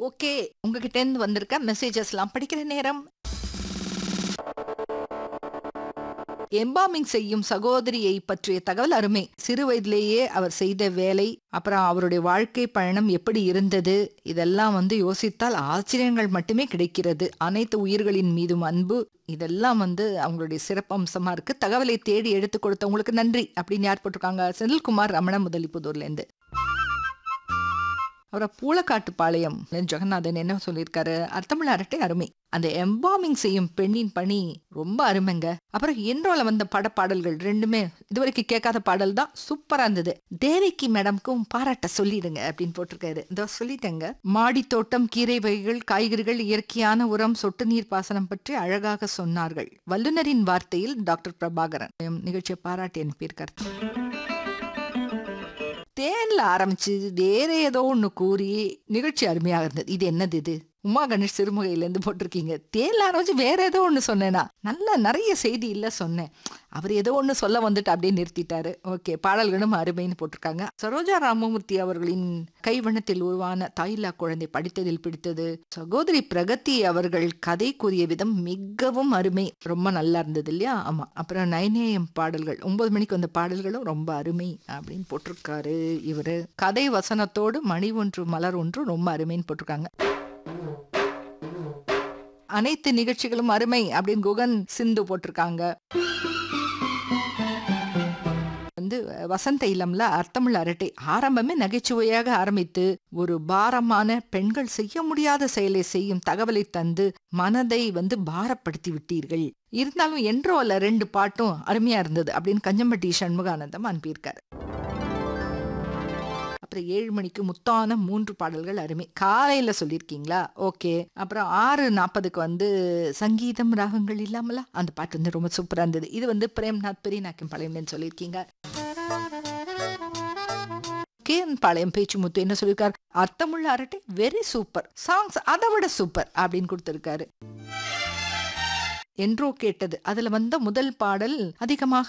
okay உங்ககிட்ட இருந்து வந்திருக்க மெசேஜஸ்லாம் படிக்கிற நேரம் எம்பாமிங் செய்யும் சகோதரியை பற்றிய தகவல் அருமை சிறு வயதிலேயே அவர் செய்த வேலை அப்புறம் அவருடைய வாழ்க்கை பயணம் எப்படி இருந்தது இதெல்லாம் வந்து யோசித்தால் ஆச்சரியங்கள் மட்டுமே கிடைக்கிறது அனைத்து உயிர்களின் மீதும் அன்பு இதெல்லாம் வந்து அவங்களுடைய சிறப்பம்சமா இருக்கு தகவலை தேடி எடுத்து கொடுத்தவங்களுக்கு நன்றி அப்படின்னு யார் போட்டிருக்காங்க செந்தில்குமார் ரமண முதலிப்புதூர்ல இருந்து அப்புறம் பூலக்காட்டுப்பாளையம் ஜெகநாதன் என்ன சொல்லியிருக்காரு அர்த்தமுள்ள அரட்டை அருமை அந்த எம்பாமிங் செய்யும் பெண்ணின் பணி ரொம்ப அருமைங்க அப்புறம் இன்றோல வந்த படப்பாடல்கள் ரெண்டுமே இதுவரைக்கும் கேட்காத பாடல் தான் சூப்பரா இருந்தது தேவிக்கு மேடம்க்கும் பாராட்ட சொல்லிடுங்க அப்படின்னு போட்டிருக்காரு இதோ சொல்லிட்டேங்க மாடி தோட்டம் கீரை வகைகள் காய்கறிகள் இயற்கையான உரம் சொட்டு நீர் பாசனம் பற்றி அழகாக சொன்னார்கள் வல்லுநரின் வார்த்தையில் டாக்டர் பிரபாகரன் எம் நிகழ்ச்சியை பாராட்டி அனுப்பியிருக்காரு தேன்ல ஆரம்பிச்சு வேற ஏதோ ஒண்ணு கூறி நிகழ்ச்சி அருமையாக இருந்தது இது என்னது இது உமா கணேஷ் சிறுமுகையில இருந்து போட்டிருக்கீங்க தேன்ல ஆரம்பிச்சு வேற ஏதோ ஒண்ணு சொன்னேனா நல்ல நிறைய செய்தி இல்ல சொன்னேன் அவர் ஏதோ ஒண்ணு சொல்ல வந்துட்டு அப்படியே நிறுத்திட்டாரு ஓகே பாடல்களும் அருமைன்னு போட்டிருக்காங்க சரோஜா ராமமூர்த்தி அவர்களின் கைவண்ணத்தில் உருவான தாயில்லா குழந்தை படித்ததில் பிடித்தது சகோதரி பிரகதி அவர்கள் கதை கூறிய விதம் மிகவும் அருமை ரொம்ப நல்லா இருந்தது இல்லையா ஆமா அப்புறம் நைனேயம் பாடல்கள் ஒன்பது மணிக்கு வந்த பாடல்களும் ரொம்ப அருமை அப்படின்னு போட்டிருக்காரு இவரு கதை வசனத்தோடு மணி ஒன்று மலர் ஒன்று ரொம்ப அருமைன்னு போட்டிருக்காங்க அனைத்து நிகழ்ச்சிகளும் அருமை அப்படின்னு குகன் சிந்து போட்டிருக்காங்க வந்து வசந்த இல்லம்ல அர்த்தமுள்ள அரட்டை ஆரம்பமே நகைச்சுவையாக ஆரம்பித்து ஒரு பாரமான பெண்கள் செய்ய முடியாத செயலை செய்யும் தகவலை தந்து மனதை வந்து பாரப்படுத்தி விட்டீர்கள் இருந்தாலும் என்றோல ரெண்டு பாட்டும் அருமையா இருந்தது அப்படின்னு கஞ்சம்பட்டி சண்முகானந்தம் அனுப்பியிருக்காரு அப்புறம் ஏழு மணிக்கு முத்தான மூன்று பாடல்கள் அருமை காலையில சொல்லியிருக்கீங்களா ஓகே அப்புறம் ஆறு நாற்பதுக்கு வந்து சங்கீதம் ராகங்கள் இல்லாமலா அந்த பாட்டு வந்து ரொம்ப சூப்பரா இருந்தது இது வந்து பிரேம்நாத் பெரியநாக்கம் பாளையம்னு சொல்லியிருக்கீங்க கேன் பாளையம் பேச்சு முத்து என்ன சொல்லியிருக்காரு அர்த்தமுள்ள அரட்டை வெரி சூப்பர் சாங்ஸ் அதை விட சூப்பர் அப்படின்னு கொடுத்திருக்காரு என்றோ கேட்டது அதுல வந்த முதல் பாடல் அதிகமாக